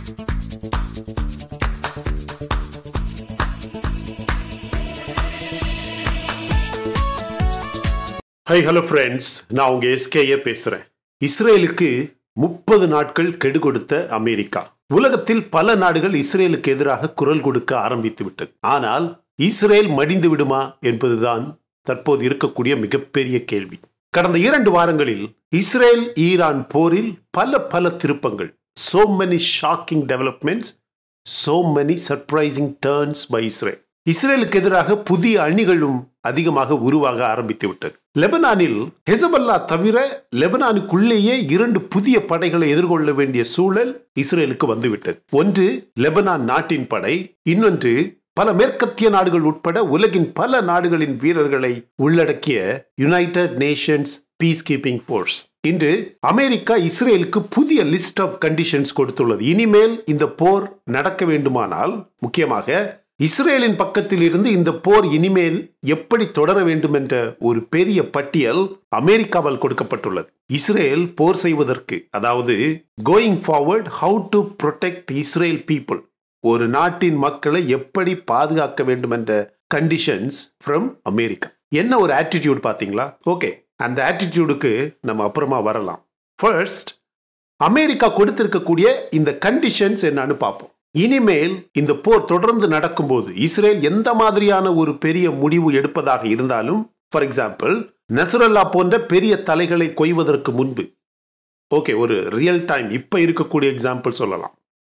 High hello friends நான் உங்க எஸ்கேயே பேசுறேன் இஸ்ரேலுக்கு முப்பது நாட்கள் கெடு கொடுத்த அமெரிக்கா உலகத்தில் பல நாடுகள் இஸ்ரேலுக்கு எதிராக குரல் கொடுக்க ஆரம்பித்து விட்டது ஆனால் இஸ்ரேல் மடிந்து விடுமா என்பதுதான் தற்போது இருக்கக்கூடிய மிகப்பெரிய கேள்வி கடந்த இரண்டு வாரங்களில் இஸ்ரேல் ஈரான் போரில் பல பல திருப்பங்கள் so many shocking developments so many surprising turns by Israel இஸ்ரேலுக்கு எதிராக புதிய அணிகளும் அதிகமாக உருவாக ஆரம்பித்து விட்டது லெபனானில் ஹெசபல்லா தவிர லெபனானுக்குள்ளேயே இரண்டு புதிய படைகளை எதிர்கொள்ள வேண்டிய சூழல் இஸ்ரேலுக்கு வந்துவிட்டது ஒன்று லெபனான் நாட்டின் படை இன்னொன்று பல மேற்கத்திய நாடுகள் உட்பட உலகின் பல நாடுகளின் வீரர்களை உள்ளடக்கிய United Nations peacekeeping force இன்று அமெரிக்கா இஸ்ரேலுக்கு புதிய லிஸ்ட் ஆஃப் கண்டிஷன்ஸ் கொடுத்துள்ளது இனிமேல் இந்த போர் நடக்க வேண்டுமானால் முக்கியமாக இஸ்ரேலின் பக்கத்தில் இருந்து இந்த போர் இனிமேல் எப்படி தொடர வேண்டும் என்ற ஒரு பெரிய பட்டியல் அமெரிக்காவால் கொடுக்கப்பட்டுள்ளது இஸ்ரேல் போர் செய்வதற்கு அதாவது going forward how to protect Israel people ஒரு நாட்டின் மக்களை எப்படி பாதுகாக்க வேண்டும் என்ற கண்டிஷன்ஸ் ஃப்ரம் அமெரிக்கா என்ன ஒரு ஆட்டிடியூட் பாத்தீங்களா ஓகே அந்த ஆட்டிடியூடுக்கு நம்ம அப்புறமா வரலாம் ஃபர்ஸ்ட் அமெரிக்கா கொடுத்திருக்கக்கூடிய இந்த கண்டிஷன்ஸ் என்னன்னு பார்ப்போம் இனிமேல் இந்த போர் தொடர்ந்து நடக்கும்போது இஸ்ரேல் எந்த மாதிரியான ஒரு பெரிய முடிவு எடுப்பதாக இருந்தாலும் ஃபார் எக்ஸாம்பிள் நசுரல்லா போன்ற பெரிய தலைகளை கொய்வதற்கு முன்பு ஓகே ஒரு ரியல் டைம் இப்ப இருக்கக்கூடிய எக்ஸாம்பிள் சொல்லலாம்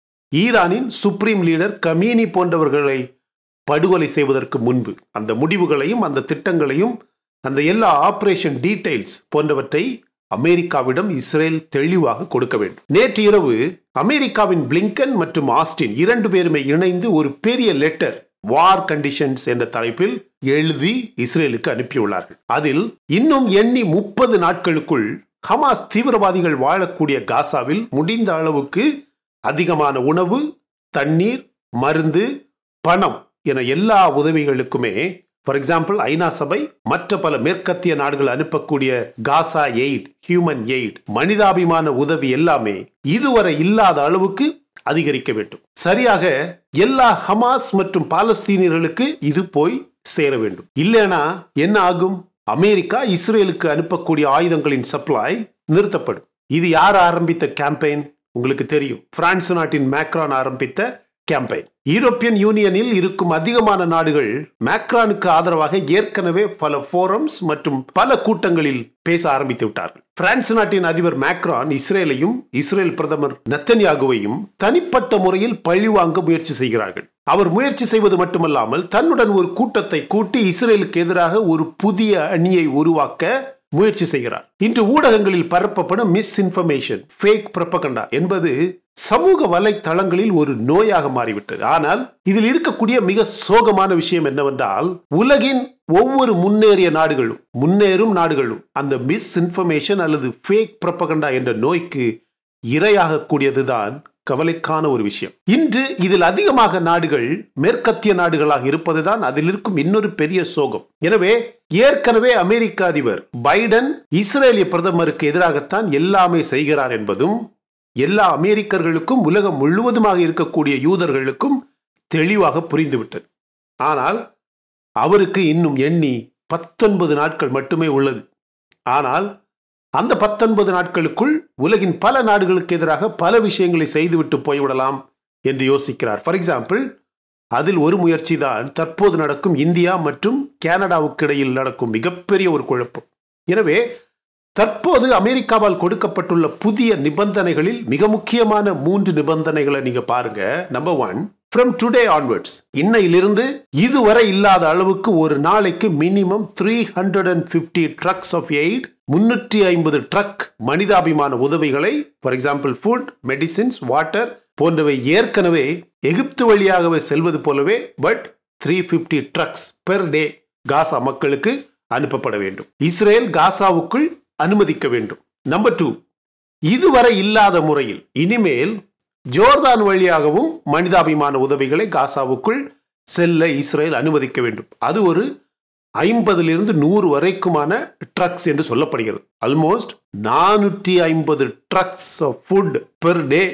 ஈரானின் சுப்ரீம் லீடர் கமீனி போன்றவர்களை படுகொலை செய்வதற்கு முன்பு அந்த முடிவுகளையும் அந்த திட்டங்களையும் அந்த எல்லா ஆபரேஷன் டீடைல்ஸ் போன்றவற்றை அமெரிக்காவிடம் இஸ்ரேல் தெளிவாக கொடுக்க வேண்டும் நேற்று இரவு அமெரிக்காவின் பிளிங்கன் மற்றும் ஆஸ்டின் இரண்டு பேருமே இணைந்து ஒரு பெரிய லெட்டர் வார் கண்டிஷன்ஸ் என்ற தலைப்பில் எழுதி இஸ்ரேலுக்கு அனுப்பியுள்ளார்கள் அதில் இன்னும் எண்ணி முப்பது நாட்களுக்குள் ஹமாஸ் தீவிரவாதிகள் வாழக்கூடிய காசாவில் முடிந்த அளவுக்கு அதிகமான உணவு தண்ணீர் மருந்து பணம் என எல்லா உதவிகளுக்குமே ஃபார் எக்ஸாம்பிள் ஐநா சபை மற்ற பல மேற்கத்திய நாடுகள் அனுப்பக்கூடிய காசா எய்ட் ஹியூமன் எய்ட் மனிதாபிமான உதவி எல்லாமே இதுவரை இல்லாத அளவுக்கு அதிகரிக்க வேண்டும் சரியாக எல்லா ஹமாஸ் மற்றும் பாலஸ்தீனியர்களுக்கு இது போய் சேர வேண்டும் இல்லைனா என்ன ஆகும் அமெரிக்கா இஸ்ரேலுக்கு அனுப்பக்கூடிய ஆயுதங்களின் சப்ளை நிறுத்தப்படும் இது யார் ஆரம்பித்த கேம்பெயின் உங்களுக்கு தெரியும் பிரான்ஸ் நாட்டின் மேக்ரான் ஆரம்பித்த கேம்பெயின் யூரோப்பியன் யூனியனில் இருக்கும் அதிகமான நாடுகள் மேக்ரானுக்கு ஆதரவாக ஏற்கனவே பல போரம்ஸ் மற்றும் பல கூட்டங்களில் பேச ஆரம்பித்து விட்டார்கள் பிரான்ஸ் நாட்டின் அதிபர் மேக்ரான் இஸ்ரேலையும் இஸ்ரேல் பிரதமர் நத்தன்யாகுவையும் தனிப்பட்ட முறையில் பழிவாங்க முயற்சி செய்கிறார்கள் அவர் முயற்சி செய்வது மட்டுமல்லாமல் தன்னுடன் ஒரு கூட்டத்தை கூட்டி இஸ்ரேலுக்கு எதிராக ஒரு புதிய அணியை உருவாக்க முயற்சி செய்கிறார் இன்று ஊடகங்களில் பரப்பப்படும் மிஸ் இன்ஃபர்மேஷன் ஃபேக் பிரப்பகண்டா என்பது சமூக வலைத்தளங்களில் ஒரு நோயாக மாறிவிட்டது ஆனால் இதில் இருக்கக்கூடிய மிக சோகமான விஷயம் என்னவென்றால் உலகின் ஒவ்வொரு முன்னேறிய நாடுகளும் முன்னேறும் நாடுகளும் அந்த மிஸ் இன்ஃபர்மேஷன் அல்லது ஃபேக் பிரப்பகண்டா என்ற நோய்க்கு இரையாகக்கூடியதுதான் கவலைக்கான ஒரு விஷயம் இன்று இதில் அதிகமாக நாடுகள் மேற்கத்திய நாடுகளாக இருப்பதுதான் அதில் இருக்கும் இன்னொரு பெரிய சோகம் எனவே ஏற்கனவே அமெரிக்க அதிபர் பைடன் இஸ்ரேலிய பிரதமருக்கு எதிராகத்தான் எல்லாமே செய்கிறார் என்பதும் எல்லா அமெரிக்கர்களுக்கும் உலகம் முழுவதுமாக இருக்கக்கூடிய யூதர்களுக்கும் தெளிவாக புரிந்துவிட்டது ஆனால் அவருக்கு இன்னும் எண்ணி பத்தொன்பது நாட்கள் மட்டுமே உள்ளது ஆனால் அந்த பத்தொன்பது நாட்களுக்குள் உலகின் பல நாடுகளுக்கு எதிராக பல விஷயங்களை செய்துவிட்டு போய்விடலாம் என்று யோசிக்கிறார் ஃபார் எக்ஸாம்பிள் அதில் ஒரு முயற்சி தான் தற்போது நடக்கும் இந்தியா மற்றும் கனடாவுக்கு இடையில் நடக்கும் மிகப்பெரிய ஒரு குழப்பம் எனவே தற்போது அமெரிக்காவால் கொடுக்கப்பட்டுள்ள புதிய நிபந்தனைகளில் மிக முக்கியமான மூன்று நிபந்தனைகளை நீங்க பாருங்க number one from today onwards இன்னையிலிருந்து இதுவரை இல்லாத அளவுக்கு ஒரு நாளைக்கு minimum three hundred and fifty trucks of aid முன்னூற்றி ஐம்பது ட்ரக் மனிதாபிமான உதவிகளை for example food medicines water போன்றவை ஏற்கனவே எகிப்து வழியாகவே செல்வது போலவே but three fifty trucks per day Gaza மக்களுக்கு அனுப்பப்பட வேண்டும் இஸ்ரேல் காசாவுக்குள் அனுமதிக்க வேண்டும் நம்பர் டூ இதுவரை இல்லாத முறையில் இனிமேல் ஜோர்தான் வழியாகவும் மனிதாபிமான உதவிகளை காசாவுக்குள் செல்ல இஸ்ரேல் அனுமதிக்க வேண்டும் அது ஒரு ஐம்பதிலிருந்து நூறு வரைக்குமான ட்ரக்ஸ் என்று சொல்லப்படுகிறது ஆல்மோஸ்ட் நானூற்றி ஐம்பது trucks of food per day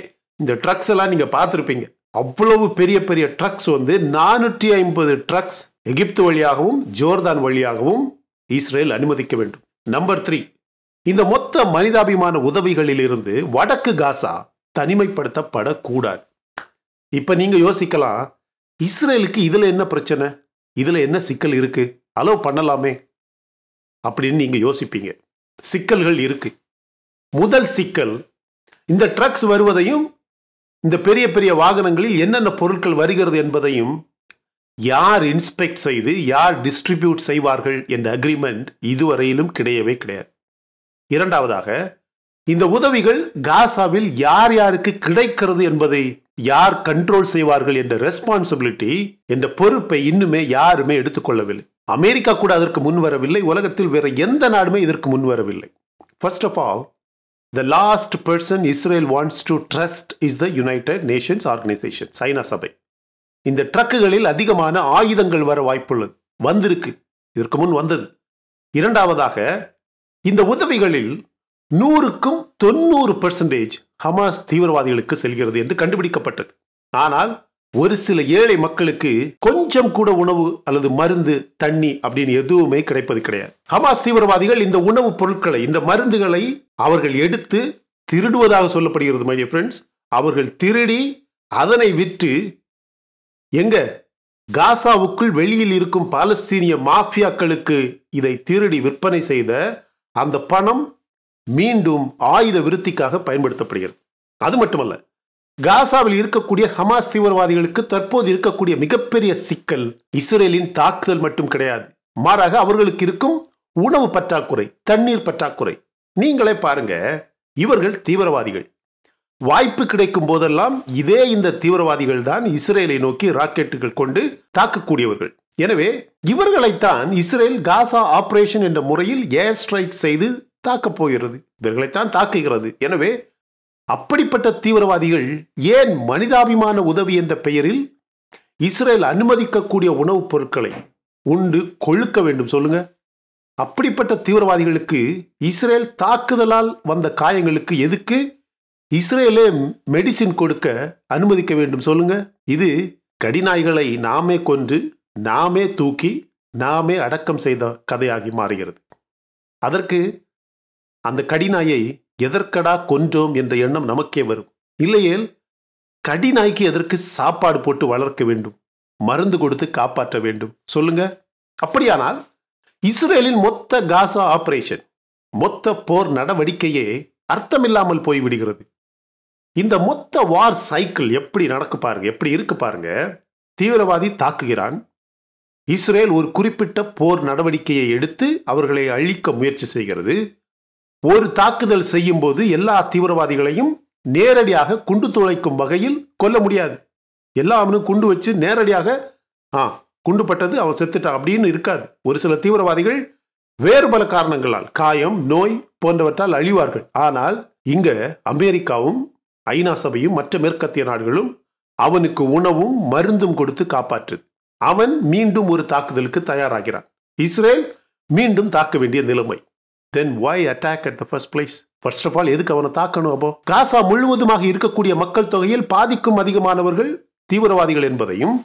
இந்த ட்ரக்ஸ் எல்லாம் நீங்க பார்த்துருப்பீங்க அவ்வளவு பெரிய பெரிய ட்ரக்ஸ் வந்து நானூற்றி ஐம்பது ட்ரக்ஸ் எகிப்து வழியாகவும் ஜோர்தான் வழியாகவும் இஸ்ரேல் அனுமதிக்க வேண்டும் நம்பர் த்ரீ இந்த மொத்த மனிதாபிமான உதவிகளில் இருந்து வடக்கு காசா தனிமைப்படுத்தப்படக்கூடாது இப்ப நீங்க யோசிக்கலாம் இஸ்ரேலுக்கு இதுல என்ன பிரச்சனை இதுல என்ன சிக்கல் இருக்கு அலோவ் பண்ணலாமே அப்படின்னு நீங்க யோசிப்பீங்க சிக்கல்கள் இருக்கு முதல் சிக்கல் இந்த ட்ரக்ஸ் வருவதையும் இந்த பெரிய பெரிய வாகனங்களில் என்னென்ன பொருட்கள் வருகிறது என்பதையும் யார் இன்ஸ்பெக்ட் செய்து யார் டிஸ்ட்ரிபியூட் செய்வார்கள் என்ற அக்ரிமெண்ட் இதுவரையிலும் கிடையவே கிடையாது இரண்டாவதாக இந்த உதவிகள் காசாவில் யார் யாருக்கு கிடைக்கிறது என்பதை யார் கண்ட்ரோல் செய்வார்கள் என்ற ரெஸ்பான்சிபிலிட்டி என்ற பொறுப்பை இன்னுமே யாருமே எடுத்துக்கொள்ளவில்லை அமெரிக்கா கூட அதற்கு முன் வரவில்லை உலகத்தில் வேற எந்த நாடுமே இதற்கு முன் வரவில்லை first of all the last person Israel wants to trust is the United Nations Organisation சைனா சபை இந்த ட்ரக்குகளில் அதிகமான ஆயுதங்கள் வர வாய்ப்புள்ளது வந்திருக்கு இதற்கு முன் வந்தது இரண்டாவதாக இந்த உதவிகளில் நூறுக்கும் தொண்ணூறு பெர்சன்டேஜ் ஹமாஸ் தீவிரவாதிகளுக்கு செல்கிறது என்று கண்டுபிடிக்கப்பட்டது ஆனால் ஒரு சில ஏழை மக்களுக்கு கொஞ்சம் கூட உணவு அல்லது மருந்து தண்ணி அப்படின்னு எதுவுமே கிடைப்பது கிடையாது ஹமாஸ் தீவிரவாதிகள் இந்த உணவுப் பொருட்களை இந்த மருந்துகளை அவர்கள் எடுத்து திருடுவதாக சொல்லப்படுகிறது மைடிய ஃப்ரெண்ட்ஸ் அவர்கள் திருடி அதனை விற்று எங்க காசாவுக்குள் வெளியில் இருக்கும் பாலஸ்தீனிய மாஃபியாக்களுக்கு இதை திருடி விற்பனை செய்த அந்த பணம் மீண்டும் ஆயுத விருத்திக்காக பயன்படுத்தப்படுகிறது அது மட்டுமல்ல காசாவில் இருக்கக்கூடிய ஹமாஸ் தீவிரவாதிகளுக்கு தற்போது இருக்கக்கூடிய மிகப்பெரிய சிக்கல் இஸ்ரேலின் தாக்குதல் மட்டும் கிடையாது மாறாக அவர்களுக்கு இருக்கும் உணவு பற்றாக்குறை தண்ணீர் பற்றாக்குறை நீங்களே பாருங்க இவர்கள் தீவிரவாதிகள் வாய்ப்பு கிடைக்கும் போதெல்லாம் இதே இந்த தீவிரவாதிகள் தான் இஸ்ரேலை நோக்கி ராக்கெட்டுகள் கொண்டு தாக்கக்கூடியவர்கள் எனவே இவர்களைத்தான் இஸ்ரேல் காசா ஆபரேஷன் என்ற முறையில் ஏர் ஸ்ட்ரைக் செய்து தாக்கப் போகிறது இவர்களைத்தான் தாக்குகிறது எனவே அப்படிப்பட்ட தீவிரவாதிகள் ஏன் மனிதாபிமான உதவி என்ற பெயரில் இஸ்ரேல் அனுமதிக்கக்கூடிய உணவுப் பொருட்களை உண்டு கொழுக்க வேண்டும் சொல்லுங்க அப்படிப்பட்ட தீவிரவாதிகளுக்கு இஸ்ரேல் தாக்குதலால் வந்த காயங்களுக்கு எதுக்கு இஸ்ரேலே மெடிசின் கொடுக்க அனுமதிக்க வேண்டும் சொல்லுங்க இது கடிநாய்களை நாமே கொன்று நாமே தூக்கி நாமே அடக்கம் செய்த கதையாகி மாறுகிறது அதற்கு அந்த கடிநாயை எதற்கடா கொன்றோம் என்ற எண்ணம் நமக்கே வரும் இல்லையேல் கடிநாய்க்கு எதற்கு சாப்பாடு போட்டு வளர்க்க வேண்டும் மருந்து கொடுத்து காப்பாற்ற வேண்டும் சொல்லுங்க அப்படியானால் இஸ்ரேலின் மொத்த காசா ஆபரேஷன் மொத்த போர் நடவடிக்கையே அர்த்தமில்லாமல் போய்விடுகிறது இந்த மொத்த வார் சைக்கிள் எப்படி நடக்கு பாருங்க எப்படி இருக்கு பாருங்க தீவிரவாதி தாக்குகிறான் இஸ்ரேல் ஒரு குறிப்பிட்ட போர் நடவடிக்கையை எடுத்து அவர்களை அழிக்க முயற்சி செய்கிறது ஒரு தாக்குதல் செய்யும் போது எல்லா தீவிரவாதிகளையும் நேரடியாக குண்டு துளைக்கும் வகையில் கொல்ல முடியாது எல்லாவனும் குண்டு வச்சு நேரடியாக ஆ குண்டு பட்டது அவன் செத்துட்டான் அப்படின்னு இருக்காது ஒரு சில தீவிரவாதிகள் வேறு பல காரணங்களால் காயம் நோய் போன்றவற்றால் அழிவார்கள் ஆனால் இங்க அமெரிக்காவும் ஐநா சபையும் மற்ற மேற்கத்திய நாடுகளும் அவனுக்கு உணவும் மருந்தும் கொடுத்து காப்பாற்றுது அவன் மீண்டும் ஒரு தாக்குதலுக்கு தயாராகிறான் இஸ்ரேல் மீண்டும் தாக்க வேண்டிய நிலைமை then why attack at the first place first of all எதுக்கு அவனை தாக்கணும் அப்போ காசா முழுவதுமாக இருக்கக்கூடிய மக்கள் தொகையில் பாதிக்கும் அதிகமானவர்கள் தீவிரவாதிகள் என்பதையும்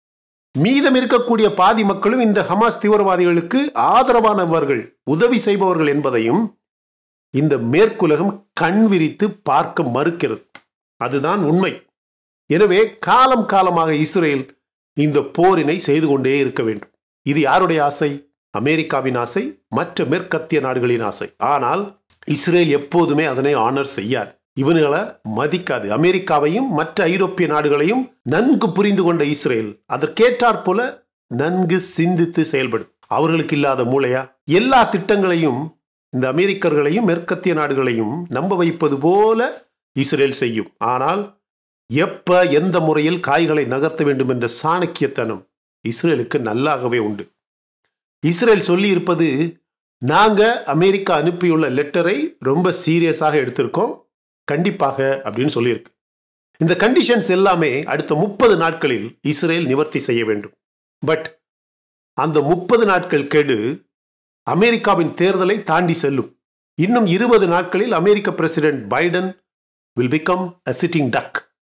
மீதம் இருக்கக்கூடிய பாதி மக்களும் இந்த ஹமாஸ் தீவிரவாதிகளுக்கு ஆதரவானவர்கள் உதவி செய்பவர்கள் என்பதையும் இந்த மேற்குலகம் கண் விரித்து பார்க்க மறுக்கிறது அதுதான் உண்மை எனவே காலம் காலமாக இஸ்ரேல் இந்த போரினை செய்து கொண்டே இருக்க வேண்டும் இது யாருடைய ஆசை அமெரிக்காவின் ஆசை மற்ற மேற்கத்திய நாடுகளின் ஆசை ஆனால் இஸ்ரேல் எப்போதுமே அதனை ஆனர் செய்யாது இவனுகளை மதிக்காது அமெரிக்காவையும் மற்ற ஐரோப்பிய நாடுகளையும் நன்கு புரிந்து கொண்ட இஸ்ரேல் அதற்கேற்றாற் போல நன்கு சிந்தித்து செயல்படும் அவர்களுக்கு இல்லாத மூளையா எல்லா திட்டங்களையும் இந்த அமெரிக்கர்களையும் மேற்கத்திய நாடுகளையும் நம்ப வைப்பது போல இஸ்ரேல் செய்யும் ஆனால் எப்ப எந்த முறையில் காய்களை நகர்த்த வேண்டும் என்ற சாணக்கியத்தனம் இஸ்ரேலுக்கு நல்லாகவே உண்டு இஸ்ரேல் சொல்லி இருப்பது நாங்க அமெரிக்கா அனுப்பியுள்ள லெட்டரை ரொம்ப சீரியஸாக எடுத்திருக்கோம் கண்டிப்பாக அப்படின்னு சொல்லியிருக்கு இந்த கண்டிஷன்ஸ் எல்லாமே அடுத்த முப்பது நாட்களில் இஸ்ரேல் நிவர்த்தி செய்ய வேண்டும் பட் அந்த முப்பது நாட்கள் கெடு அமெரிக்காவின் தேர்தலை தாண்டி செல்லும் இன்னும் இருபது நாட்களில் அமெரிக்க president Biden will become a sitting duck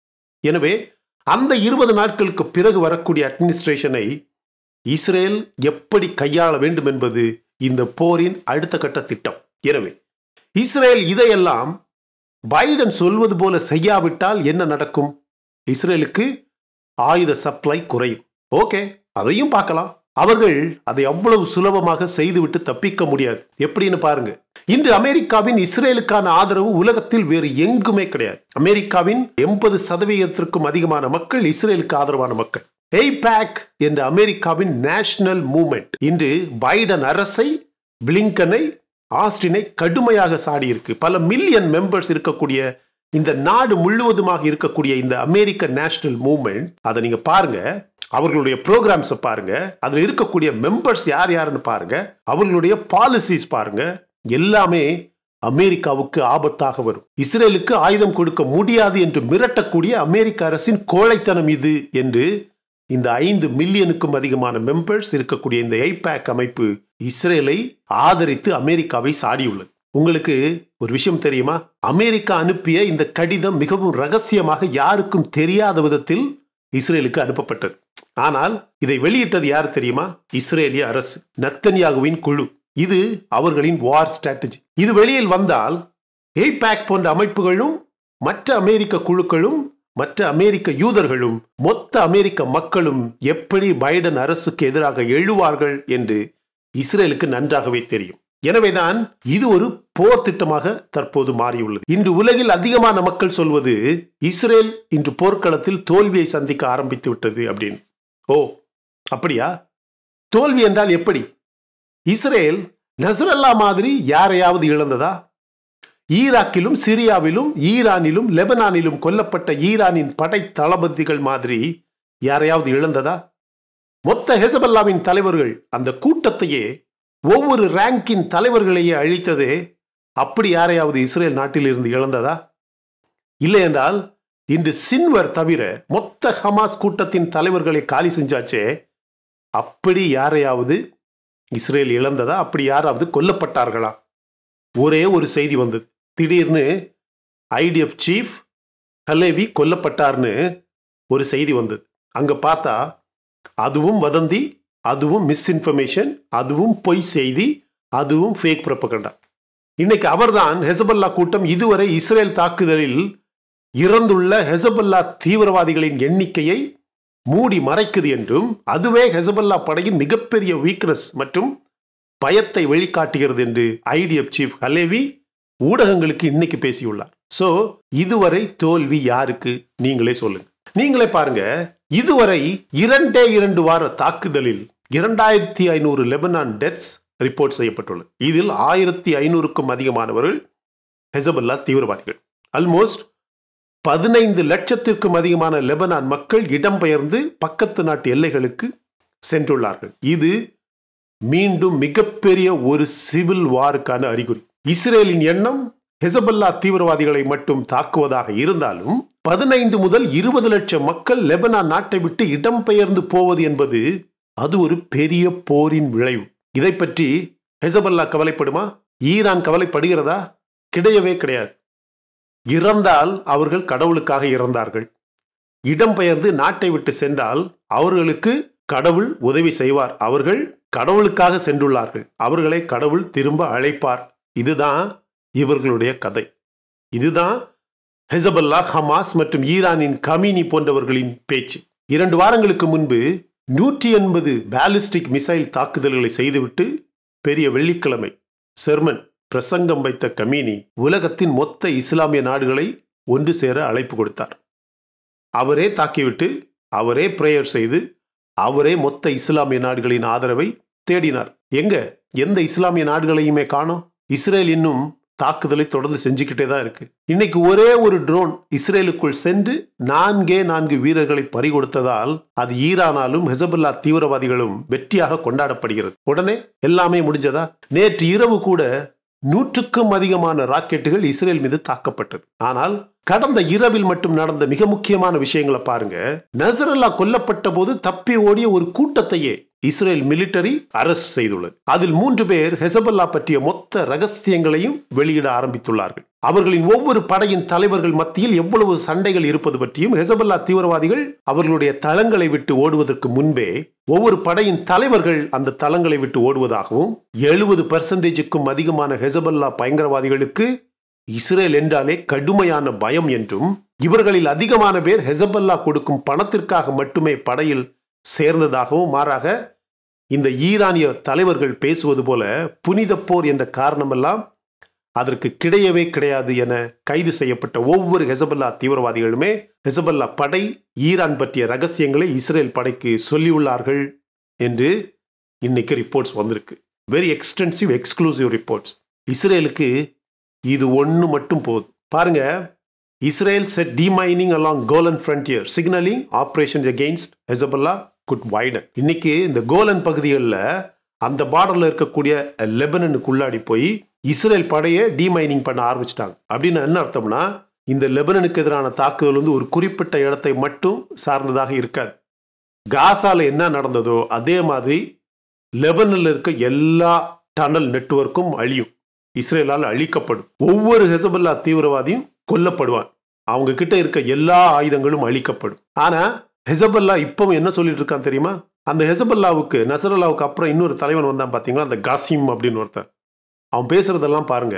எனவே அந்த இருபது நாட்களுக்கு பிறகு வரக்கூடிய அட்மினிஸ்ட்ரேஷனை இஸ்ரேல் எப்படி கையாள வேண்டும் என்பது இந்த போரின் அடுத்த கட்ட திட்டம் எனவே இஸ்ரேல் இதையெல்லாம் பைடன் சொல்வது போல செய்யாவிட்டால் என்ன நடக்கும் இஸ்ரேலுக்கு ஆயுத சப்ளை குறையும் ஓகே அதையும் பார்க்கலாம் அவர்கள் அதை அவ்வளவு சுலபமாக செய்துவிட்டு தப்பிக்க முடியாது எப்படின்னு பாருங்க இன்று அமெரிக்காவின் இஸ்ரேலுக்கான ஆதரவு உலகத்தில் வேறு எங்குமே கிடையாது அமெரிக்காவின் எண்பது சதவீதத்திற்கும் அதிகமான மக்கள் இஸ்ரேலுக்கு ஆதரவான மக்கள் எய்பேக் என்ற அமெரிக்காவின் நேஷனல் மூவ்மெண்ட் இன்று பைடன் அரசை பிளிங்கனை ஆஸ்டினை கடுமையாக சாடியிருக்கு பல மில்லியன் மெம்பர்ஸ் இருக்கக்கூடிய இந்த நாடு முழுவதுமாக இருக்கக்கூடிய இந்த அமெரிக்க நேஷனல் மூவ்மெண்ட் அதை நீங்க பாருங்க அவர்களுடைய ப்ரோக்ராம்ஸை பாருங்க அதுல இருக்கக்கூடிய மெம்பர்ஸ் யார் யாருன்னு பாருங்க அவர்களுடைய பாலிசிஸ் பாருங்க எல்லாமே அமெரிக்காவுக்கு ஆபத்தாக வரும் இஸ்ரேலுக்கு ஆயுதம் கொடுக்க முடியாது என்று மிரட்டக்கூடிய அமெரிக்க அரசின் கோழைத்தனம் இது என்று இந்த ஐந்து மில்லியனுக்கும் அதிகமான மெம்பர்ஸ் இருக்கக்கூடிய இந்த ஐபேக் அமைப்பு இஸ்ரேலை ஆதரித்து அமெரிக்காவை சாடியுள்ளது உங்களுக்கு ஒரு விஷயம் தெரியுமா அமெரிக்கா அனுப்பிய இந்த கடிதம் மிகவும் ரகசியமாக யாருக்கும் தெரியாத விதத்தில் இஸ்ரேலுக்கு அனுப்பப்பட்டது ஆனால் இதை வெளியிட்டது யார் தெரியுமா இஸ்ரேலிய அரசு நத்தன்யாகுவின் குழு இது அவர்களின் வார் ஸ்ட்ராட்டஜி இது வெளியில் வந்தால் ஏபேக் போன்ற அமைப்புகளும் மற்ற அமெரிக்க குழுக்களும் மற்ற அமெரிக்க யூதர்களும் மொத்த அமெரிக்க மக்களும் எப்படி பைடன் அரசுக்கு எதிராக எழுவார்கள் என்று இஸ்ரேலுக்கு நன்றாகவே தெரியும் எனவேதான் இது ஒரு போர் திட்டமாக தற்போது மாறியுள்ளது இன்று உலகில் அதிகமான மக்கள் சொல்வது இஸ்ரேல் இன்று போர்க்களத்தில் தோல்வியை சந்திக்க ஆரம்பித்து விட்டது அப்படின்னு ஓ அப்படியா தோல்வி என்றால் எப்படி இஸ்ரேல் நசரல்லா மாதிரி யாரையாவது இழந்ததா ஈராக்கிலும் சிரியாவிலும் ஈரானிலும் லெபனானிலும் கொல்லப்பட்ட ஈரானின் படை தளபதிகள் மாதிரி யாரையாவது இழந்ததா மொத்த ஹெசபல்லாவின் தலைவர்கள் அந்த கூட்டத்தையே ஒவ்வொரு ரேங்கின் தலைவர்களையே அழித்ததே அப்படி யாரையாவது இஸ்ரேல் நாட்டில் இருந்து இழந்ததா இல்லை என்றால் இன்று சின்வர் தவிர மொத்த ஹமாஸ் கூட்டத்தின் தலைவர்களை காலி செஞ்சாச்சே அப்படி யாரையாவது இஸ்ரேல் இழந்ததா அப்படி யாராவது கொல்லப்பட்டார்களா ஒரே ஒரு செய்தி வந்தது திடீர்னு ஐடிஎஃப் சீஃப் ஹலேவி கொல்லப்பட்டார்னு ஒரு செய்தி வந்தது அங்க பார்த்தா அதுவும் வதந்தி அதுவும் மிஸ்இன்ஃபர்மேஷன் அதுவும் பொய் செய்தி அதுவும் ஃபேக் ப்ரப்பகண்டா இன்னைக்கு அவர்தான் ஹெசபல்லா கூட்டம் இதுவரை இஸ்ரேல் தாக்குதலில் இறந்துள்ள ஹெசபல்லா தீவிரவாதிகளின் எண்ணிக்கையை மூடி மறைக்குது என்றும் அதுவே ஹெசபல்லா படையின் மிகப்பெரிய வீக்னஸ் மற்றும் பயத்தை வெளிக்காட்டுகிறது என்று ஐடிஎஃப் சீஃப் ஹலேவி ஊடகங்களுக்கு இன்னைக்கு பேசியுள்ளார் சோ இதுவரை தோல்வி யாருக்கு நீங்களே சொல்லுங்க நீங்களே பாருங்க இதுவரை இரண்டே இரண்டு வார தாக்குதலில் இரண்டாயிரத்தி ஐநூறு லெபனான் டெத்ஸ் ரிப்போர்ட் செய்யப்பட்டுள்ளது இதில் ஆயிரத்தி ஐநூறுக்கும் அதிகமானவர்கள் ஹெசபல்லா தீவிரவாதிகள் ஆல்மோஸ்ட் பதினைந்து லட்சத்திற்கும் அதிகமான லெபனான் மக்கள் இடம்பெயர்ந்து பக்கத்து நாட்டு எல்லைகளுக்கு சென்றுள்ளார்கள் இது மீண்டும் மிகப்பெரிய ஒரு சிவில் வாருக்கான அறிகுறி இஸ்ரேலின் எண்ணம் ஹெசபல்லா தீவிரவாதிகளை மட்டும் தாக்குவதாக இருந்தாலும் பதினைந்து முதல் இருபது லட்சம் மக்கள் லெபனான் நாட்டை விட்டு இடம்பெயர்ந்து போவது என்பது அது ஒரு பெரிய போரின் விளைவு இதை பற்றி ஹெசபல்லா கவலைப்படுமா ஈரான் கவலைப்படுகிறதா கிடையவே கிடையாது இறந்தால் அவர்கள் கடவுளுக்காக இறந்தார்கள் இடம்பெயர்ந்து நாட்டை விட்டு சென்றால் அவர்களுக்கு கடவுள் உதவி செய்வார் அவர்கள் கடவுளுக்காக சென்றுள்ளார்கள் அவர்களை கடவுள் திரும்ப அழைப்பார் இதுதான் இவர்களுடைய கதை இதுதான் ஹெசபல்லா ஹமாஸ் மற்றும் ஈரானின் கமினி போன்றவர்களின் பேச்சு இரண்டு வாரங்களுக்கு முன்பு நூற்றி எண்பது பேலிஸ்டிக் மிசைல் தாக்குதல்களை செய்துவிட்டு பெரிய வெள்ளிக்கிழமை செர்மன் பிரசங்கம் வைத்த கமீனி உலகத்தின் மொத்த இஸ்லாமிய நாடுகளை ஒன்று சேர அழைப்பு கொடுத்தார் அவரே தாக்கிவிட்டு அவரே பிரேயர் செய்து அவரே மொத்த இஸ்லாமிய நாடுகளின் ஆதரவை தேடினார் எங்க எந்த இஸ்லாமிய நாடுகளையுமே காணோம் இஸ்ரேல் இன்னும் தாக்குதலை தொடர்ந்து செஞ்சுக்கிட்டே தான் இருக்கு இன்னைக்கு ஒரே ஒரு ட்ரோன் இஸ்ரேலுக்குள் சென்று நான்கே நான்கு வீரர்களை பறிகொடுத்ததால் அது ஈரானாலும் ஹெசபுல்லா தீவிரவாதிகளும் வெற்றியாக கொண்டாடப்படுகிறது உடனே எல்லாமே முடிஞ்சதா நேற்று இரவு கூட நூற்றுக்கும் அதிகமான ராக்கெட்டுகள் இஸ்ரேல் மீது தாக்கப்பட்டது ஆனால் கடந்த இரவில் மட்டும் நடந்த மிக முக்கியமான விஷயங்களை பாருங்க நசரல்லா கொல்லப்பட்ட போது தப்பி ஓடிய ஒரு கூட்டத்தையே இஸ்ரேல் மிலிட்டரி அரஸ்ட் செய்துள்ளது அதில் மூன்று பேர் ஹெசபல்லா பற்றிய மொத்த ரகசியங்களையும் வெளியிட ஆரம்பித்துள்ளார்கள் அவர்களின் ஒவ்வொரு படையின் தலைவர்கள் மத்தியில் எவ்வளவு சண்டைகள் இருப்பது பற்றியும் ஹெசபல்லா தீவிரவாதிகள் அவர்களுடைய தளங்களை விட்டு ஓடுவதற்கு முன்பே ஒவ்வொரு படையின் தலைவர்கள் அந்த தளங்களை விட்டு ஓடுவதாகவும் எழுபது பெர்சன்டேஜுக்கும் அதிகமான ஹெசபல்லா பயங்கரவாதிகளுக்கு இஸ்ரேல் என்றாலே கடுமையான பயம் என்றும் இவர்களில் அதிகமான பேர் ஹெசபல்லா கொடுக்கும் பணத்திற்காக மட்டுமே படையில் சேர்ந்ததாகவும் மாறாக இந்த ஈரானிய தலைவர்கள் பேசுவது போல புனித போர் என்ற காரணமெல்லாம் அதற்கு கிடையவே கிடையாது என கைது செய்யப்பட்ட ஒவ்வொரு ஹெசபல்லா தீவிரவாதிகளுமே ஹெசபல்லா படை ஈரான் பற்றிய ரகசியங்களை இஸ்ரேல் படைக்கு சொல்லியுள்ளார்கள் என்று இன்னைக்கு ரிப்போர்ட்ஸ் வந்திருக்கு வெரி எக்ஸ்டென்சிவ் எக்ஸ்க்ளூசிவ் ரிப்போர்ட்ஸ் இஸ்ரேலுக்கு இது ஒன்று மட்டும் போதும் பாருங்க Israel set demining along Golan frontier signalling operations against Hezbollah could widen இன்னைக்கு இந்த கோலன் பகுதிகளில் அந்த பார்டர்ல இருக்கக்கூடிய லெபனனுக்குள்ளாடி போய் இஸ்ரேல் படையை டிமைனிங் பண்ண ஆரம்பிச்சிட்டாங்க அப்படின்னு என்ன அர்த்தம்னா இந்த லெபனனுக்கு எதிரான தாக்குதல் வந்து ஒரு குறிப்பிட்ட இடத்தை மட்டும் சார்ந்ததாக இருக்காது காசால என்ன நடந்ததோ அதே மாதிரி லெபனில் இருக்க எல்லா டனல் நெட்வொர்க்கும் அழியும் இஸ்ரேலால் அழிக்கப்படும் ஒவ்வொரு ஹெசபல்லா தீவிரவாதியும் கொல்லப்படுவான் அவங்க கிட்ட இருக்க எல்லா ஆயுதங்களும் அழிக்கப்படும் ஆனா ஹெசபல்லா இப்பவும் என்ன சொல்லிட்டு இருக்கான் தெரியுமா அந்த ஹெசபல்லாவுக்கு நசரல்லாவுக்கு அப்புறம் இன்னொரு தலைவன் வந்தான் பார்த்தீங்களா அந்த காசிம் அப்படின்னு ஒருத்தன் அவன் பேசுறதெல்லாம் பாருங்க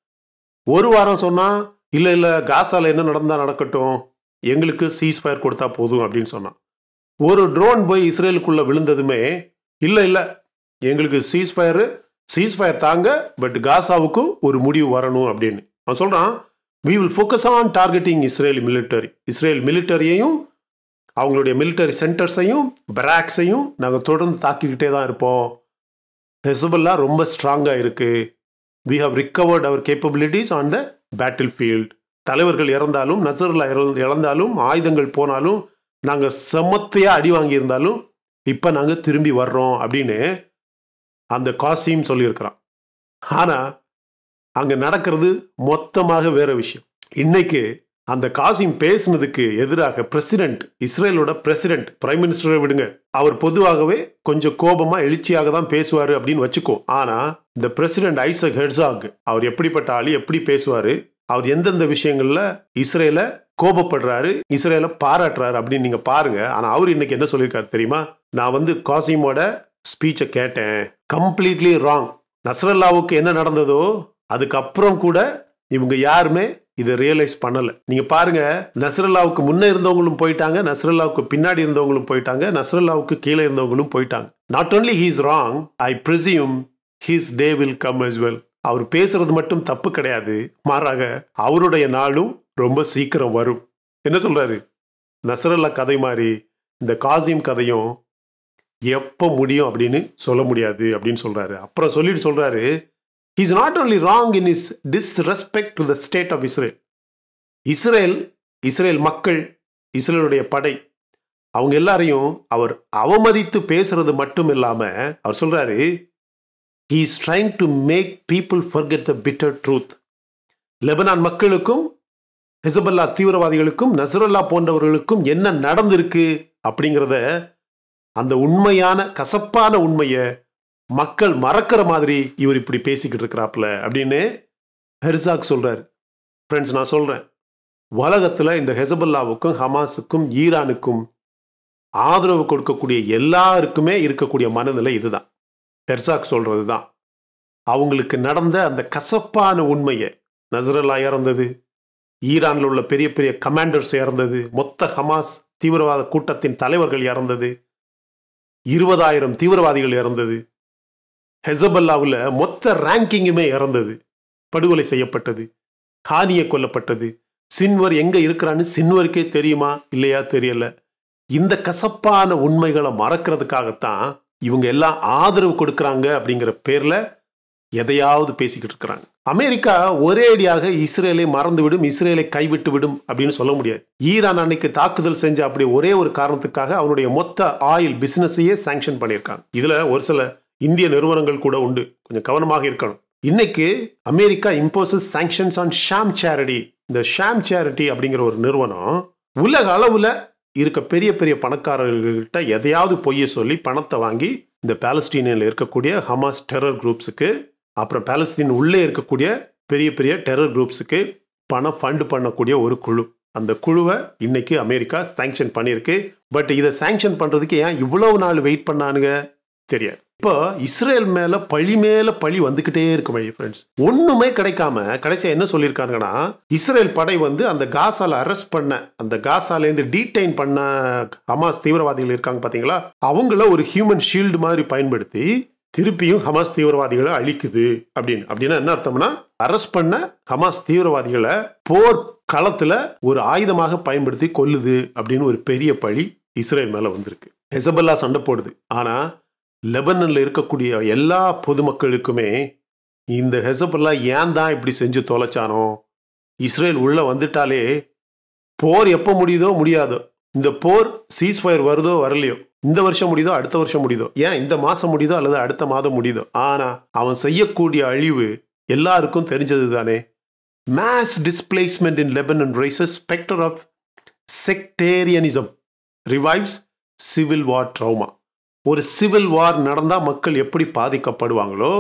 ஒரு வாரம் சொன்னா இல்லை இல்லை காசால என்ன நடந்தா நடக்கட்டும் எங்களுக்கு சீஸ் ஃபயர் கொடுத்தா போதும் அப்படின்னு சொன்னான் ஒரு ட்ரோன் போய் இஸ்ரேலுக்குள்ள விழுந்ததுமே இல்லை இல்லை எங்களுக்கு சீஸ் ஃபயரு சீஸ் ஃபயர் தாங்க பட் காசாவுக்கும் ஒரு முடிவு வரணும் அப்படின்னு அவன் சொல்றான் we will focus on targeting Israel military Israel மிலிட்டரியையும் அவங்களுடைய மிலிட்டரி சென்டர்ஸையும் பராக்ஸையும் நாங்கள் தொடர்ந்து தாக்கிக்கிட்டே தான் இருப்போம் ஹெசபல்லா ரொம்ப ஸ்ட்ராங்காக இருக்கு we have recovered our capabilities on the battlefield தலைவர்கள் இறந்தாலும் நசர்லா இறந்தாலும் ஆயுதங்கள் போனாலும் நாங்கள் செமத்தையாக அடி வாங்கியிருந்தாலும் இப்போ நாங்கள் திரும்பி வர்றோம் அப்படின்னு அந்த காசிம் சொல்லியிருக்கிறான் ஆனால் அங்கே நடக்கிறது மொத்தமாக வேற விஷயம் இன்னைக்கு அந்த காசிம் பேசினதுக்கு எதிராக பிரசிடென்ட் இஸ்ரேலோட பிரசிடென்ட் பிரைம் மினிஸ்டரை விடுங்க அவர் பொதுவாகவே கொஞ்சம் கோபமா எழுச்சியாக தான் பேசுவாரு அப்படின்னு வச்சுக்கோ ஆனா இந்த பிரசிடென்ட் ஐசக் ஹெட்ஸாக் அவர் எப்படிப்பட்ட ஆளு எப்படி பேசுவாரு அவர் எந்தெந்த விஷயங்கள்ல இஸ்ரேல கோபப்படுறாரு இஸ்ரேல பாராட்டுறாரு அப்படின்னு நீங்க பாருங்க ஆனா அவர் இன்னைக்கு என்ன சொல்லியிருக்காரு தெரியுமா நான் வந்து காசிமோட ஸ்பீச்சை கேட்டேன் கம்ப்ளீட்லி ராங் நஸ்ரல்லாவுக்கு என்ன நடந்ததோ அதுக்கப்புறம் கூட இவங்க யாருமே இதை ரியலைஸ் பண்ணல நீங்க பாருங்க நஸ்ரல்லாவுக்கு முன்ன இருந்தவங்களும் போயிட்டாங்க நஸ்ரல்லாவுக்கு பின்னாடி இருந்தவங்களும் போயிட்டாங்க நஸ்ரல்லாவுக்கு கீழே இருந்தவங்களும் போயிட்டாங்க not only he's wrong I presume his day will come as well அவர் பேசுறது மட்டும் தப்பு கிடையாது மாறாக அவருடைய நாளும் ரொம்ப சீக்கிரம் வரும் என்ன சொல்றாரு நஸ்ரல்லா கதை மாதிரி இந்த காசிம் கதையும் எப்போ முடியும் அப்படின்னு சொல்ல முடியாது அப்படின்னு சொல்றாரு அப்புறம் சொல்லிட்டு சொல்றாரு is not only wrong in is disrespect to the state of Israel Israel Israel மக்கள் இஸ்ரேலுடைய படை அவங்க எல்லாரையும் அவர் அவமதித்து பேசுறது மட்டும் இல்லாம அவர் சொல்றாரு he is trying to make people forget the bitter truth Lebanon மக்களுக்கும் ஹெசபல்லா தீவிரவாதிகளுக்கும் நசரல்லா போன்றவர்களுக்கும் என்ன நடந்திருக்கு அப்படிங்கிறத அந்த உண்மையான கசப்பான உண்மையை மக்கள் மறக்கிற மாதிரி இவர் இப்படி பேசிக்கிட்டு இருக்கிறாப்ல அப்படின்னு ஹெர்சாக் சொல்றாரு ஃப்ரெண்ட்ஸ் நான் சொல்றேன் உலகத்துல இந்த ஹெசபல்லாவுக்கும் ஹமாஸுக்கும் ஈரானுக்கும் ஆதரவு கொடுக்கக்கூடிய எல்லாருக்குமே இருக்கக்கூடிய மனநிலை இதுதான் ஹெர்சாக் சொல்றது தான் அவங்களுக்கு நடந்த அந்த கசப்பான உண்மையை நசரல்லா இறந்தது ஈரானில் உள்ள பெரிய பெரிய கமாண்டர்ஸ் இறந்தது மொத்த ஹமாஸ் தீவிரவாத கூட்டத்தின் தலைவர்கள் இறந்தது இருபதாயிரம் தீவிரவாதிகள் இறந்தது ஹெசபல்லாவில் மொத்த ரேங்கிங்குமே இறந்தது படுகொலை செய்யப்பட்டது ஹானிய கொல்லப்பட்டது சின்வர் எங்க இருக்கிறான்னு சின்வருக்கே தெரியுமா இல்லையா தெரியல இந்த கசப்பான உண்மைகளை மறக்கிறதுக்காகத்தான் இவங்க எல்லாம் ஆதரவு கொடுக்கறாங்க அப்படிங்கிற பேர்ல எதையாவது பேசிக்கிட்டு இருக்கிறாங்க அமெரிக்கா ஒரே அடியாக இஸ்ரேலை மறந்து விடும் இஸ்ரேலை கைவிட்டு விடும் அப்படின்னு சொல்ல முடியாது ஈரான் அன்னைக்கு தாக்குதல் செஞ்ச அப்படி ஒரே ஒரு காரணத்துக்காக அவனுடைய மொத்த ஆயில் பிசினஸையே சாங்ஷன் பண்ணியிருக்காங்க இதுல ஒரு சில இந்திய நிறுவனங்கள் கூட உண்டு கொஞ்சம் கவனமாக இருக்கணும் இன்னைக்கு அமெரிக்கா imposes sanctions on Sham charity இந்த ஷாம் சேரிட்டி அப்படிங்கிற ஒரு நிறுவனம் உலக அளவுல இருக்க பெரிய பெரிய பணக்காரர்கள்கிட்ட எதையாவது பொய்ய சொல்லி பணத்தை வாங்கி இந்த பாலஸ்தீனியில் இருக்கக்கூடிய ஹமாஸ் டெரர் குரூப்ஸுக்கு அப்புறம் பாலஸ்தீன் உள்ளே இருக்கக்கூடிய பெரிய பெரிய டெரர் குரூப்ஸுக்கு பணம் ஃபண்ட் பண்ணக்கூடிய ஒரு குழு அந்த குழுவை இன்னைக்கு அமெரிக்கா சாங்ஷன் பண்ணியிருக்கு பட் இதை சாங்ஷன் பண்ணுறதுக்கு ஏன் இவ்வளவு நாள் வெயிட் பண்ணானுங்க தெரியாது இப்போ இஸ்ரேல் மேல பழி மேல பழி வந்துகிட்டே இருக்கு மை ஃப்ரெண்ட்ஸ் ஒண்ணுமே கிடைக்காம கடைசியா என்ன சொல்லியிருக்காங்கன்னா இஸ்ரேல் படை வந்து அந்த காசால அரெஸ்ட் பண்ண அந்த காசால இருந்து டீடைன் பண்ண ஹமாஸ் தீவிரவாதிகள் இருக்காங்க பாத்தீங்களா அவங்கள ஒரு ஹியூமன் ஷீல்டு மாதிரி பயன்படுத்தி திருப்பியும் ஹமாஸ் தீவிரவாதிகளை அழிக்குது அப்படின்னு அப்படின்னா என்ன அர்த்தம்னா அரெஸ்ட் பண்ண ஹமாஸ் தீவிரவாதிகளை போர் களத்துல ஒரு ஆயுதமாக பயன்படுத்தி கொல்லுது அப்படின்னு ஒரு பெரிய பழி இஸ்ரேல் மேல வந்திருக்கு ஹெசபல்லா சண்டை போடுது ஆனா லெபனன்ல இருக்கக்கூடிய எல்லா பொதுமக்களுக்குமே இந்த ஹெசபல்லா ஏன் தான் இப்படி செஞ்சு தொலைச்சானோ இஸ்ரேல் உள்ள வந்துட்டாலே போர் எப்போ முடியுதோ முடியாதோ இந்த போர் சீஸ் ஃபயர் வருதோ வரலையோ இந்த வருஷம் முடியுதோ அடுத்த வருஷம் முடியுதோ ஏன் இந்த மாசம் முடியுதோ அல்லது அடுத்த மாதம் முடியுதோ ஆனா அவன் செய்யக்கூடிய அழிவு எல்லாருக்கும் தெரிஞ்சது தானே mass displacement in Lebanon raises spectre of sectarianism revives civil war trauma ஒரு சிவில் வார் நடந்தால் மக்கள் எப்படி பாதிக்கப்படுவாங்களோ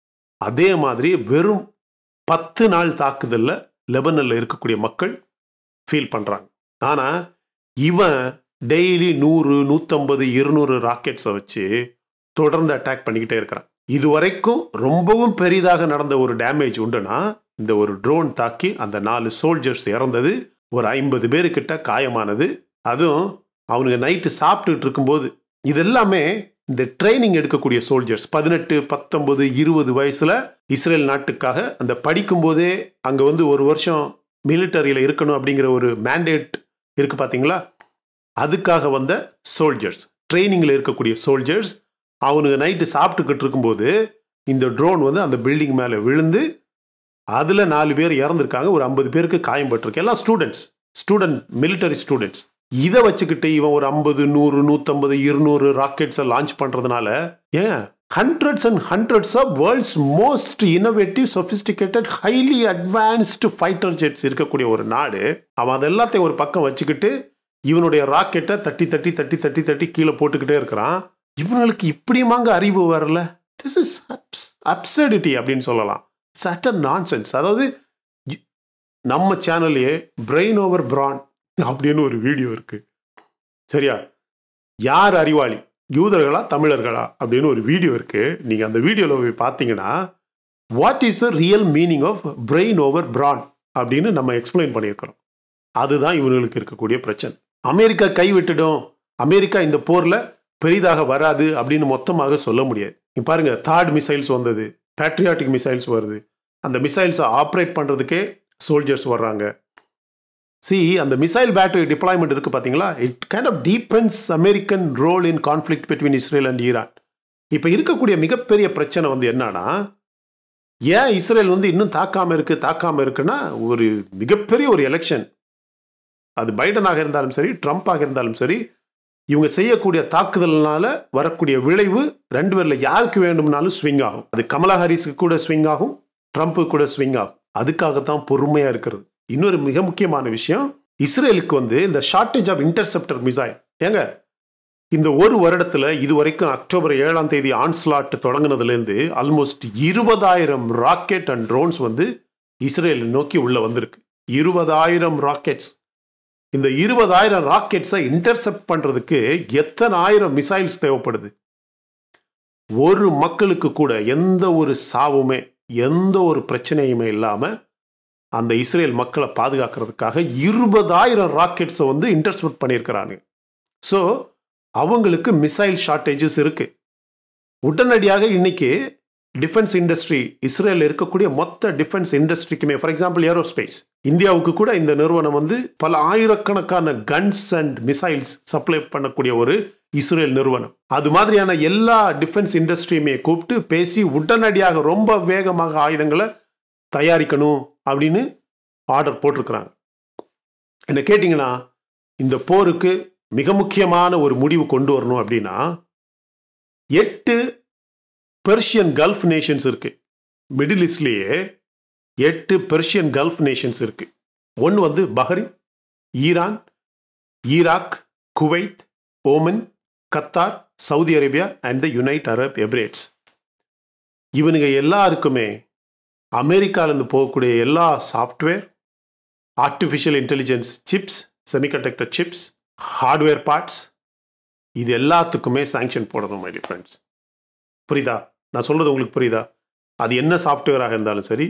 அதே மாதிரி வெறும் பத்து நாள் தாக்குதலில் லெபனில் இருக்கக்கூடிய மக்கள் ஃபீல் பண்ணுறாங்க ஆனால் இவன் டெய்லி நூறு நூற்றம்பது இருநூறு ராக்கெட்ஸை வச்சு தொடர்ந்து அட்டாக் பண்ணிக்கிட்டே இருக்கிறான் இது வரைக்கும் ரொம்பவும் பெரிதாக நடந்த ஒரு டேமேஜ் உண்டுனா இந்த ஒரு ட்ரோன் தாக்கி அந்த நாலு சோல்ஜர்ஸ் இறந்தது ஒரு ஐம்பது பேருக்கிட்ட காயமானது அதுவும் அவனுங்க நைட்டு சாப்பிட்டுட்டு இருக்கும்போது இது எல்லாமே இந்த ட்ரைனிங் எடுக்கக்கூடிய சோல்ஜர்ஸ் பதினெட்டு பத்தொன்பது இருபது வயசுல இஸ்ரேல் நாட்டுக்காக அந்த படிக்கும்போதே அங்க வந்து ஒரு வருஷம் மிலிட்டரியில இருக்கணும் அப்படிங்கிற ஒரு மேண்டேட் இருக்கு பாத்தீங்களா அதுக்காக வந்த சோல்ஜர்ஸ் ட்ரைனிங்ல இருக்கக்கூடிய சோல்ஜர்ஸ் அவனுங்க நைட்டு சாப்பிட்டுக்கிட்டு இருக்கும்போது இந்த ட்ரோன் வந்து அந்த பில்டிங் மேலே விழுந்து அதில் நாலு பேர் இறந்துருக்காங்க ஒரு ஐம்பது பேருக்கு காயம்பட்டிருக்கு எல்லாம் ஸ்டூடெண்ட்ஸ் ஸ்டூடெண்ட் மிலிட்டரி ஸ்டூடெண்ட்ஸ் இதை வச்சுக்கிட்டு இவன் ஒரு ஐம்பது நூறு நூற்றம்பது இருநூறு ராக்கெட்ஸை லான்ச் பண்ணுறதுனால ஏன் hundreds and hundreds of world's most innovative sophisticated highly advanced fighter jets இருக்கக்கூடிய ஒரு நாடு அவன் அது எல்லாத்தையும் ஒரு பக்கம் வச்சுக்கிட்டு இவனுடைய ராக்கெட்டை தட்டி தட்டி தட்டி தட்டி தட்டி கீழே போட்டுக்கிட்டே இருக்கிறான் இவனுங்களுக்கு இப்படியுமாங்க அறிவு வரல திஸ் இஸ் அப்சர்டிட்டி அப்படின்னு சொல்லலாம் சட்ட நான்சென்ஸ் அதாவது நம்ம சேனல்லையே பிரெயின் ஓவர் பிரான் அப்படின்னு ஒரு வீடியோ இருக்கு சரியா யார் அறிவாளி யூதர்களா தமிழர்களா அப்படின்னு ஒரு வீடியோ இருக்கு நீங்க அந்த வீடியோவில் போய் பார்த்தீங்கன்னா what is the real meaning of brain over brawn அப்படின்னு நம்ம எக்ஸ்பிளைன் பண்ணியிருக்கிறோம் அதுதான் இவங்களுக்கு இருக்கக்கூடிய பிரச்சனை அமெரிக்கா கைவிட்டுடும் அமெரிக்கா இந்த போர்ல பெரிதாக வராது அப்படின்னு மொத்தமாக சொல்ல முடியாது நீ பாருங்க தார்ட் மிசைல்ஸ் வந்தது பேட்ரியாட்டிக் மிசைல்ஸ் வருது அந்த மிசைல்ஸை ஆப்ரேட் பண்ணுறதுக்கே சோல்ஜர்ஸ் வர்றாங்க சி அந்த மிசைல் பேட்டரி டிப்ளாய்மெண்ட் இருக்கு பார்த்தீங்களா it kind of depends American role in conflict between Israel and Iran இப்போ இருக்கக்கூடிய மிகப்பெரிய பிரச்சனை வந்து என்னன்னா ஏன் இஸ்ரேல் வந்து இன்னும் தாக்காம இருக்கு தாக்காம இருக்குன்னா ஒரு மிகப்பெரிய ஒரு எலெக்ஷன் அது பைடனாக இருந்தாலும் சரி ட்ரம்ப்பாக இருந்தாலும் சரி இவங்க செய்யக்கூடிய தாக்குதல்னால வரக்கூடிய விளைவு ரெண்டு பேர்ல யாருக்கு வேண்டும்னாலும் ஸ்விங் ஆகும் அது கமலா ஹாரிஸுக்கு கூட ஸ்விங் ஆகும் ட்ரம்ப்பு கூட ஸ்விங் ஆகும் அதுக்காகத்தான் பொறுமையா இருக்கிறது இன்னொரு மிக முக்கியமான விஷயம் இஸ்ரேலுக்கு வந்து இந்த ஷார்டேஜ் ஆஃப் இன்டர்செப்டர் மிசைல் ஏங்க இந்த ஒரு வருடத்துல இது வரைக்கும் அக்டோபர் ஏழாம் தேதி ஆன்ஸ்லாட் தொடங்கினதுலேருந்து ஆல்மோஸ்ட் இருபதாயிரம் ராக்கெட் அண்ட் ட்ரோன்ஸ் வந்து இஸ்ரேல் நோக்கி உள்ள வந்திருக்கு இருபதாயிரம் ராக்கெட்ஸ் இந்த இருபதாயிரம் ராக்கெட்ஸை இன்டர்செப்ட் பண்றதுக்கு எத்தனை ஆயிரம் மிசைல்ஸ் தேவைப்படுது ஒரு மக்களுக்கு கூட எந்த ஒரு சாவுமே எந்த ஒரு பிரச்சனையுமே இல்லாம அந்த இஸ்ரேல் மக்களை பாதுகாக்கிறதுக்காக இருபதாயிரம் ராக்கெட்ஸை வந்து இன்டர்செப்ட் பண்ணியிருக்கிறாங்க ஸோ அவங்களுக்கு மிசைல் ஷார்ட்டேஜஸ் இருக்கு உடனடியாக இன்னைக்கு டிஃபென்ஸ் இண்டஸ்ட்ரி இஸ்ரேல் இருக்கக்கூடிய மொத்த டிஃபென்ஸ் இண்டஸ்ட்ரிக்குமே ஃபார் எக்ஸாம்பிள் ஏரோஸ்பேஸ் இந்தியாவுக்கு கூட இந்த நிறுவனம் வந்து பல ஆயிரக்கணக்கான கன்ஸ் அண்ட் மிசைல்ஸ் சப்ளை பண்ணக்கூடிய ஒரு இஸ்ரேல் நிறுவனம் அது மாதிரியான எல்லா டிஃபென்ஸ் இண்டஸ்ட்ரியுமே கூப்பிட்டு பேசி உடனடியாக ரொம்ப வேகமாக ஆயுதங்களை தயாரிக்கணும் அப்படின்னு ஆர்டர் போட்டிருக்கிறாங்க என்ன கேட்டிங்கன்னா இந்த போருக்கு மிக முக்கியமான ஒரு முடிவு கொண்டு வரணும் அப்படின்னா எட்டு பெர்ஷியன் கல்ஃப் நேஷன்ஸ் இருக்கு மிடில் ஈஸ்ட்லேயே எட்டு பெர்ஷியன் கல்ஃப் நேஷன்ஸ் இருக்கு ஒன்று வந்து Bahrain Iran Iraq Kuwait Oman Qatar Saudi Arabia and the United Arab Emirates இவனுங்க எல்லாருக்குமே அமெரிக்காவிலேருந்து போகக்கூடிய எல்லா software artificial intelligence chips semiconductor chips hardware parts இது எல்லாத்துக்குமே சாங்ஷன் போடணும் மை ஃப்ரெண்ட்ஸ் புரியுதா நான் சொல்கிறது உங்களுக்கு புரியுதா அது என்ன சாஃப்ட்வேராக இருந்தாலும் சரி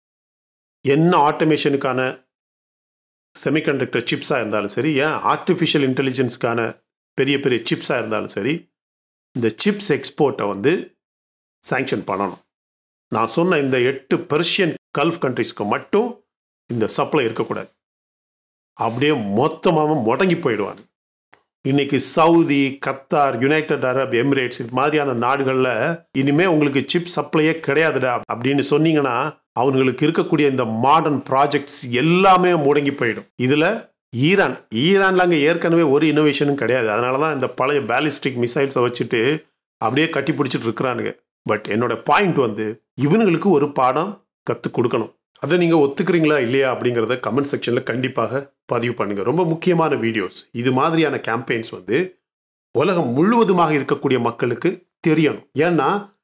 என்ன ஆட்டோமேஷனுக்கான செமிகண்டக்டர் சிப்ஸாக இருந்தாலும் சரி ஏன் ஆர்டிஃபிஷியல் இன்டெலிஜென்ஸ்க்கான பெரிய பெரிய சிப்ஸாக இருந்தாலும் சரி இந்த சிப்ஸ் எக்ஸ்போர்ட்டை வந்து சாங்ஷன் பண்ணணும் நான் சொன்ன இந்த எட்டு பெர்ஷியன் கல்ஃப் கண்ட்ரிஸ்க்கு மட்டும் இந்த சப்ளை இருக்கக்கூடாது அப்படியே மொத்தமாக முடங்கி போயிடுவாங்க இன்னைக்கு Saudi Qatar United Arab Emirates இது மாதிரியான நாடுகளில் இனிமே உங்களுக்கு சிப் சப்ளையே கிடையாதுடா அப்படின்னு சொன்னீங்கன்னா அவங்களுக்கு இருக்கக்கூடிய இந்த மாடர்ன் ப்ராஜெக்ட்ஸ் எல்லாமே முடங்கி போயிடும் இதில் ஈரான் ஈரான்ல அங்கே ஏற்கனவே ஒரு இனோவேஷனும் கிடையாது அதனால தான் இந்த பழைய பேலிஸ்டிக் மிசைல்ஸை வச்சுட்டு அப்படியே கட்டி பிடிச்சிட்டு இருக்கிறானுங்க பட் என்னோட பாயிண்ட் வந்து இவனுங்களுக்கு ஒரு பாடம் கற்றுக் கொடுக்கணும் அதை நீங்கள் ஒத்துக்கிறீங்களா இல்லையா அப்படிங்கிறத கமெண்ட் செக்ஷனில் கண்டிப்பாக பதிவு பண்ணுங்கள் ரொம்ப முக்கியமான வீடியோஸ் இது மாதிரியான கேம்பெயின்ஸ் வந்து உலகம் முழுவதுமாக இருக்கக்கூடிய மக்களுக்கு தெரியணும் ஏன்னா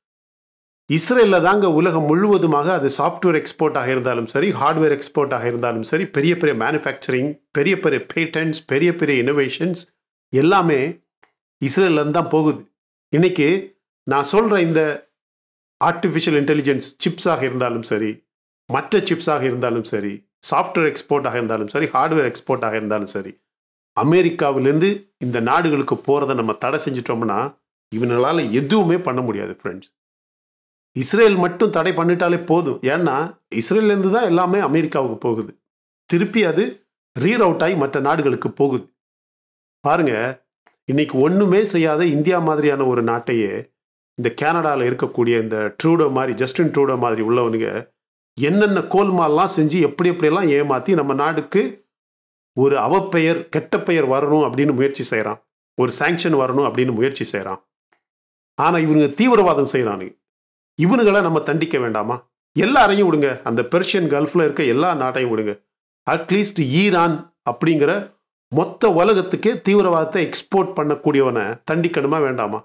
இஸ்ரேலில் தாங்க உலகம் முழுவதுமாக அது சாஃப்ட்வேர் எக்ஸ்போர்ட்டாக இருந்தாலும் சரி ஹார்ட்வேர் எக்ஸ்போர்ட்டாக இருந்தாலும் சரி பெரிய பெரிய மேனுஃபேக்சரிங் பெரிய பெரிய பேட்டன்ஸ் பெரிய பெரிய இனோவேஷன்ஸ் எல்லாமே இஸ்ரேல்லேருந்து தான் போகுது இன்னைக்கு நான் சொல்கிற இந்த ஆர்டிஃபிஷியல் இன்டெலிஜென்ஸ் சிப்ஸாக இருந்தாலும் சரி மற்ற சிப்ஸாக இருந்தாலும் சரி சாஃப்ட்வேர் எக்ஸ்போர்ட்டாக இருந்தாலும் சரி ஹார்ட்வேர் எக்ஸ்போர்ட்டாக இருந்தாலும் சரி அமெரிக்காவிலேருந்து இந்த நாடுகளுக்கு போகிறத நம்ம தடை செஞ்சிட்டோம்னா இவங்களால் எதுவுமே பண்ண முடியாது ஃப்ரெண்ட்ஸ் இஸ்ரேல் மட்டும் தடை பண்ணிட்டாலே போதும் ஏன்னா இஸ்ரேல்லேருந்து தான் எல்லாமே அமெரிக்காவுக்கு போகுது திருப்பி அது ரீரவுட் ஆகி மற்ற நாடுகளுக்கு போகுது பாருங்க இன்னைக்கு ஒன்றுமே செய்யாத இந்தியா மாதிரியான ஒரு நாட்டையே இந்த கனடாவில் இருக்கக்கூடிய இந்த ட்ரூடோ மாதிரி ஜஸ்டின் ட்ரூடோ மாதிரி உள்ளவனுங்க என்னென்ன கோல்மால்லாம் செஞ்சு எப்படி எப்படியெல்லாம் ஏமாற்றி நம்ம நாடுக்கு ஒரு அவப்பெயர் கெட்ட பெயர் வரணும் அப்படின்னு முயற்சி செய்கிறான் ஒரு சாங்ஷன் வரணும் அப்படின்னு முயற்சி செய்கிறான் ஆனால் இவனுங்க தீவிரவாதம் செய்கிறானுங்க இவனுங்களை நம்ம தண்டிக்க வேண்டாமா எல்லாரையும் விடுங்க அந்த பெர்ஷியன் கல்ஃபில் இருக்க எல்லா நாட்டையும் விடுங்க அட்லீஸ்ட் ஈரான் அப்படிங்கிற மொத்த உலகத்துக்கே தீவிரவாதத்தை எக்ஸ்போர்ட் பண்ணக்கூடியவனை தண்டிக்கணுமா வேண்டாமா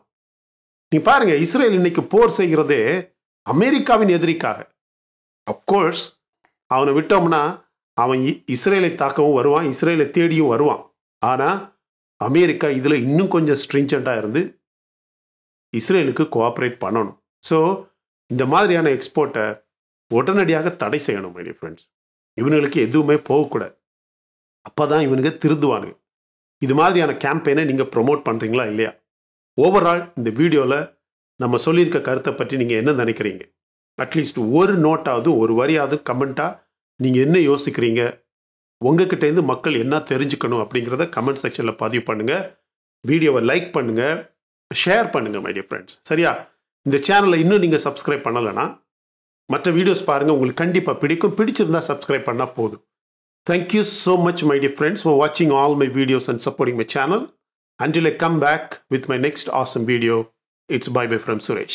நீ பாருங்க இஸ்ரேல் இன்னைக்கு போர் செய்கிறதே அமெரிக்காவின் எதிரிக்காக அப்கோர்ஸ் அவனை விட்டோம்னா அவன் இஸ்ரேலை தாக்கவும் வருவான் இஸ்ரேலை தேடியும் வருவான் ஆனால் அமெரிக்கா இதில் இன்னும் கொஞ்சம் ஸ்ட்ரிஞ்சண்ட்டாக இருந்து இஸ்ரேலுக்கு கோஆப்ரேட் பண்ணணும் ஸோ இந்த மாதிரியான எக்ஸ்போர்ட்டை உடனடியாக தடை செய்யணும் மை ஃப்ரெண்ட்ஸ் இவனுங்களுக்கு எதுவுமே போகக்கூடாது அப்போ தான் இவனுங்க திருந்துவானுங்க இது மாதிரியான கேம்பெயினை நீங்கள் ப்ரொமோட் பண்ணுறீங்களா இல்லையா ஓவரால் இந்த வீடியோவில் நம்ம சொல்லியிருக்க கருத்தை பற்றி நீங்கள் என்ன நினைக்கிறீங்க அட்லீஸ்ட் ஒரு நோட்டாவது ஒரு வரியாவது கமெண்ட்டாக நீங்கள் என்ன யோசிக்கிறீங்க உங்ககிட்டேருந்து மக்கள் என்ன தெரிஞ்சுக்கணும் அப்படிங்கிறத கமெண்ட் செக்ஷனில் பதிவு பண்ணுங்கள் வீடியோவை லைக் பண்ணுங்கள் ஷேர் பண்ணுங்கள் மை டியர் ஃப்ரெண்ட்ஸ் சரியா இந்த சேனலை இன்னும் நீங்கள் சப்ஸ்கிரைப் பண்ணலைன்னா மற்ற வீடியோஸ் பாருங்கள் உங்களுக்கு கண்டிப்பாக பிடிக்கும் பிடிச்சிருந்தா சப்ஸ்கிரைப் பண்ணால் போதும் thank you so much my dear friends for வாட்சிங் all my videos and supporting my channel until I come back with my next awesome video. It's bye bye from Suresh.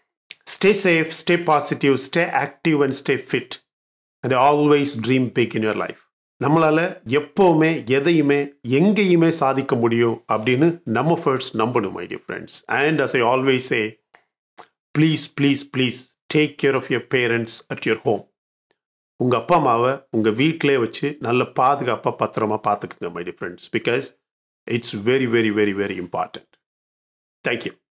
Stay safe, stay positive, stay active, and stay fit. And always dream big in your life. நம்மளால எப்போவுமே எதையுமே எங்கேயுமே சாதிக்க முடியும் அப்படின்னு நம்ம first நம்பணும் my dear friends and as I always say please please please take care of your parents at your home உங்கள் அப்பா அம்மாவை உங்கள் வீட்டிலே வச்சு நல்ல பாதுகாப்பாக பத்திரமா பார்த்துக்குங்க my dear friends because it's very, very, very, very important. Thank you.